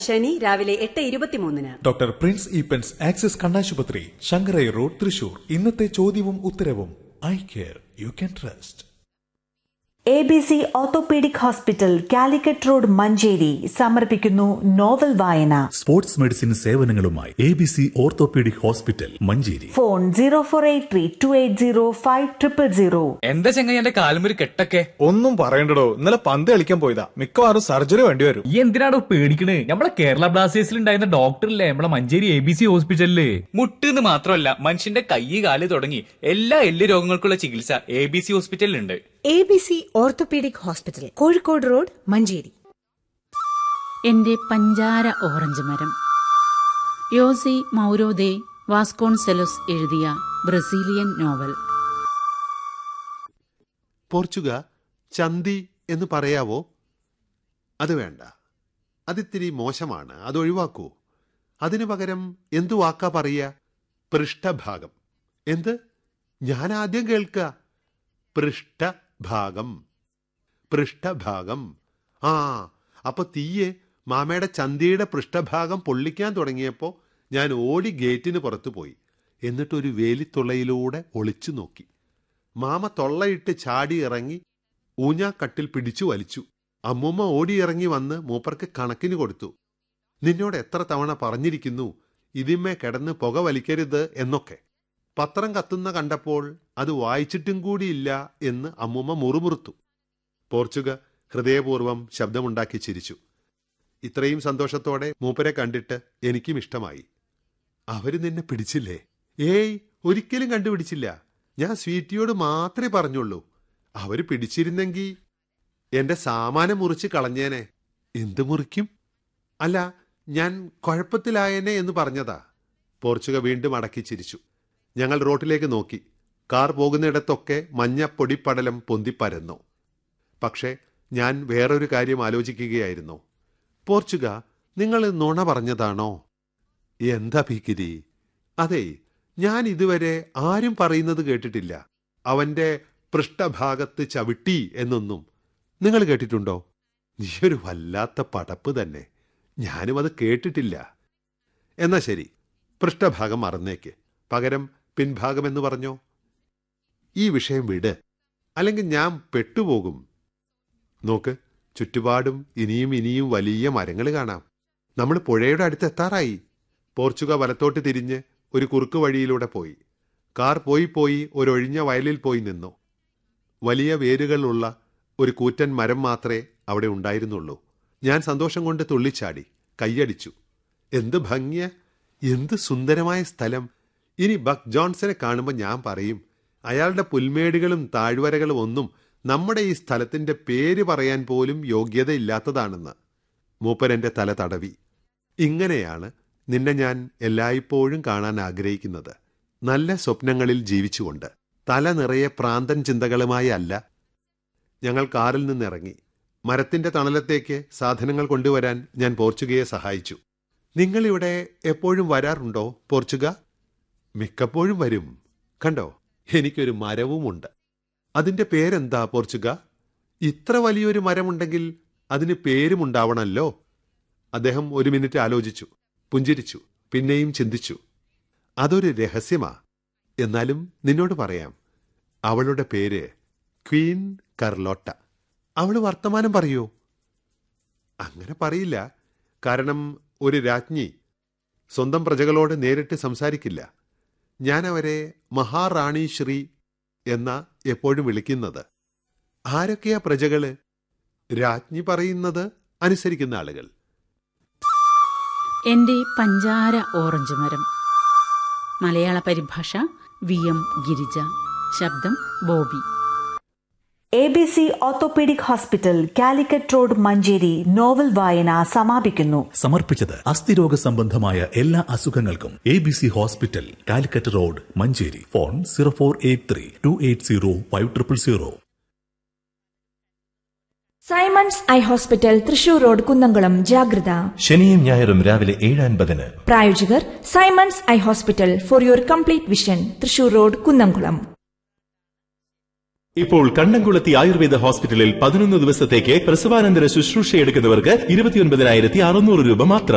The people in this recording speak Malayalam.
ശനി രാവിലെ എട്ട് ഇരുപത്തിമൂന്നിന് ഡോക്ടർ പ്രിൻസ് ഈപ്പൻസ് ആക്സിസ് കണ്ണാശുപത്രി ശങ്കരൈ റോഡ് തൃശൂർ ഇന്നത്തെ ചോദ്യവും ഉത്തരവും I care you can trust A B C orthopaedic hospital Calicut road Manjeri സമർപ്പിക്കുന്നു നോവൽ വായന സ്പോർട്സ് മെഡിസിൻ സേവനങ്ങളുമായി A B C orthopaedic hospital Manjeri phone zero four eight three two eight zero five triple zero എന്താ ചെങ്ങായി എന്റെ കാലുമൊരു കെട്ടൊക്കെ ഒന്നും പറയണ്ടടോ ഇന്നലെ പന്ത് കളിക്കാൻ പോയതാ മിക്കവാറും സർജറി വേണ്ടി വരും ഈ എന്തിനാടോ പേടിക്കണേ നമ്മളെ കേരള ബ്ലാസ്റ്റേഴ്സിൽ ഉണ്ടായിരുന്ന ഡോക്ടറില്ലേ നമ്മളെ മഞ്ചേരി എ ബി സി ഹോസ്പിറ്റലില് മുട്ടെന്ന് മാത്രമല്ല മനുഷ്യന്റെ കൈ കാല് തുടങ്ങി എല്ലാ എല്ല് രോഗങ്ങൾക്കുള്ള ചികിത്സ എ ബി സി ഹോസ്പിറ്റലിലുണ്ട് A B C orthopaedic hospital Kozhikode road Manjeri എന്റെ പഞ്ചാര ഓറഞ്ച് മരം യോസി മൗരോദെ വാസ്കോൺസെലോസ് എഴുതിയ ബ്രസീലിയൻ നോവൽ പോർച്ചുഗ ചന്തി എന്ന് പറയാവോ അത് വേണ്ട അതിത്തിരി മോശമാണ് അത് ഒഴിവാക്കൂ അതിനു പകരം എന്തു വാക്കാ പറയുക പൃഷ്ഠഭാഗം എന്ത് ഞാൻ ആദ്യം കേൾക്കുക പൃഷ്ഠഭാഗം പൃഷ്ഠഭാഗം ആ അപ്പൊ തീയെ മാമയുടെ ചന്തിയുടെ പൃഷ്ഠഭാഗം പൊള്ളിക്കാൻ തുടങ്ങിയപ്പോ ഞാൻ ഓടി ഗേറ്റിന് പുറത്തു പോയി എന്നിട്ടൊരു വേലിത്തുള്ളയിലൂടെ ഒളിച്ചു നോക്കി മാമ തൊള്ളയിട്ട് ചാടി ഇറങ്ങി ഊഞ്ഞാക്കട്ടിൽ പിടിച്ചു വലിച്ചു അമ്മൂമ്മ ഓടിയിറങ്ങി വന്ന് മൂപ്പർക്ക് കണക്കിന് കൊടുത്തു നിന്നോട് എത്ര തവണ പറഞ്ഞിരിക്കുന്നു ഇതിന്മേ കിടന്ന് പുക വലിക്കരുത് എന്നൊക്കെ പത്രം കത്തുന്ന കണ്ടപ്പോൾ അത് വായിച്ചിട്ടും കൂടിയില്ല എന്ന് അമ്മൂമ്മ മുറുമുറുത്തു പോർച്ചുഗ ഹൃദയപൂർവ്വം ശബ്ദമുണ്ടാക്കി ചിരിച്ചു ഇത്രയും സന്തോഷത്തോടെ മൂപ്പരെ കണ്ടിട്ട് എനിക്കും ഇഷ്ടമായി അവര് നിന്നെ പിടിച്ചില്ലേ ഏയ് ഒരിക്കലും കണ്ടുപിടിച്ചില്ല ഞാൻ സ്വീറ്റിയോട് മാത്രമേ പറഞ്ഞുള്ളൂ അവര് പിടിച്ചിരുന്നെങ്കി എന്റെ സാമാനം മുറിച്ച് കളഞ്ഞേനെ എന്ത് മുറിക്കും അല്ല ഞാൻ കുഴപ്പത്തിലായേനെ എന്ന് പറഞ്ഞതാ പോർച്ചുഗ വീണ്ടും അടക്കി ചിരിച്ചു ഞങ്ങൾ റോട്ടിലേക്ക് നോക്കി കാർ പോകുന്നിടത്തൊക്കെ മഞ്ഞ പൊടിപ്പടലം പൊന്തിപ്പരന്നു പക്ഷേ ഞാൻ വേറൊരു കാര്യം ആലോചിക്കുകയായിരുന്നു പോർച്ചുഗ നിങ്ങൾ നുണ പറഞ്ഞതാണോ എന്താ ഭീക്കിരി അതെ ഞാൻ ഇതുവരെ ആരും പറയുന്നത് കേട്ടിട്ടില്ല അവന്റെ പൃഷ്ഠഭാഗത്ത് ചവിട്ടി എന്നൊന്നും നിങ്ങൾ കേട്ടിട്ടുണ്ടോ നീയൊരു വല്ലാത്ത പടപ്പ് തന്നെ ഞാനും അത് കേട്ടിട്ടില്ല എന്നാ ശരി പൃഷ്ഠഭാഗം മറന്നേക്ക് പകരം പിൻഭാഗം എന്ന് പറഞ്ഞോ ഈ വിഷയം വിട് അല്ലെങ്കിൽ ഞാൻ പെട്ടുപോകും നോക്ക് ചുറ്റുപാടും ഇനിയും ഇനിയും വലിയ മരങ്ങൾ കാണാം നമ്മൾ പുഴയുടെ അടുത്ത് എത്താറായി പോർച്ചുഗ വലത്തോട്ട് തിരിഞ്ഞ് ഒരു കുറുക്ക് വഴിയിലൂടെ പോയി കാർ പോയി പോയി ഒരൊഴിഞ്ഞ വയലിൽ പോയി നിന്നു വലിയ വേരുകളുള്ള ഒരു കൂറ്റൻ മരം മാത്രമേ അവിടെ ഉണ്ടായിരുന്നുള്ളൂ ഞാൻ സന്തോഷം കൊണ്ട് തുള്ളിച്ചാടി കൈയടിച്ചു എന്ത് ഭംഗിയ എന്ത് സുന്ദരമായ സ്ഥലം ഇനി ബക്ക് ജോൺസനെ കാണുമ്പോൾ ഞാൻ പറയും അയാളുടെ പുൽമേടുകളും താഴ്വരകളും ഒന്നും നമ്മുടെ ഈ സ്ഥലത്തിന്റെ പേര് പറയാൻ പോലും യോഗ്യതയില്ലാത്തതാണെന്ന് മൂപ്പരെന്റെ തല തടവി ഇങ്ങനെയാണ് നിന്നെ ഞാൻ എല്ലായ്പ്പോഴും കാണാൻ ആഗ്രഹിക്കുന്നത് നല്ല സ്വപ്നങ്ങളിൽ ജീവിച്ചുകൊണ്ട് തല നിറയെ പ്രാന്തൻ ചിന്തകളുമായി അല്ല ഞങ്ങൾ കാറിൽ നിന്നിറങ്ങി മരത്തിന്റെ തണലത്തേക്ക് സാധനങ്ങൾ കൊണ്ടുവരാൻ ഞാൻ പോർച്ചുഗയെ സഹായിച്ചു നിങ്ങൾ ഇവിടെ എപ്പോഴും വരാറുണ്ടോ പോർച്ചുഗ മിക്കപ്പോഴും വരും കണ്ടോ എനിക്കൊരു മരവുമുണ്ട് അതിന്റെ പേരെന്താ പോർച്ചുഗ ഇത്ര വലിയൊരു മരമുണ്ടെങ്കിൽ അതിന് പേരുമുണ്ടാവണമല്ലോ അദ്ദേഹം ഒരു മിനിറ്റ് ആലോചിച്ചു പുഞ്ചിരിച്ചു പിന്നെയും ചിന്തിച്ചു അതൊരു രഹസ്യമാ എന്നാലും നിന്നോട് പറയാം അവളുടെ പേര് ക്വീൻ കർലോട്ട അവള് വർത്തമാനം പറയോ അങ്ങനെ പറയില്ല കാരണം ഒരു രാജ്ഞി സ്വന്തം പ്രജകളോട് നേരിട്ട് സംസാരിക്കില്ല ഞാൻ അവരെ മഹാറാണി ശ്രീ എന്ന എപ്പോഴും വിളിക്കുന്നത് ആരൊക്കെയാ പ്രജകള് രാജ്ഞി പറയുന്നത് അനുസരിക്കുന്ന ആളുകൾ എന്റെ പഞ്ചാര ഓറഞ്ച് മരം മലയാള പരിഭാഷ വി എം ഗിരിജ ശബ്ദം Bobby A B C orthopaedic hospital Calicut road Manjeri novel വായന സമാപിക്കുന്നു സമർപ്പിച്ചത് അസ്ഥിരോഗ സംബന്ധമായ എല്ലാ അസുഖങ്ങൾക്കും A B C hospital Calicut road Manjeri phone zero four eight three two eight zero five triple zero Simons eye hospital Thrissur road Kunnamkulam ജാഗ്രത ശനിയും ഞായറും രാവിലെ ഏഴ് അൻപതിന് പ്രായോജകർ Simons eye hospital for your complete vision Thrissur road Kunnamkulam ഇപ്പോൾ കണ്ണംകുളത്തി ആയുർവേദ ഹോസ്പിറ്റലിൽ പതിനൊന്ന് ദിവസത്തേക്ക് പ്രസവാനന്തര ശുശ്രൂഷ എടുക്കുന്നവർക്ക് ഇരുപത്തിയൊൻപതിനായിരത്തി അറുന്നൂറ് രൂപ മാത്രം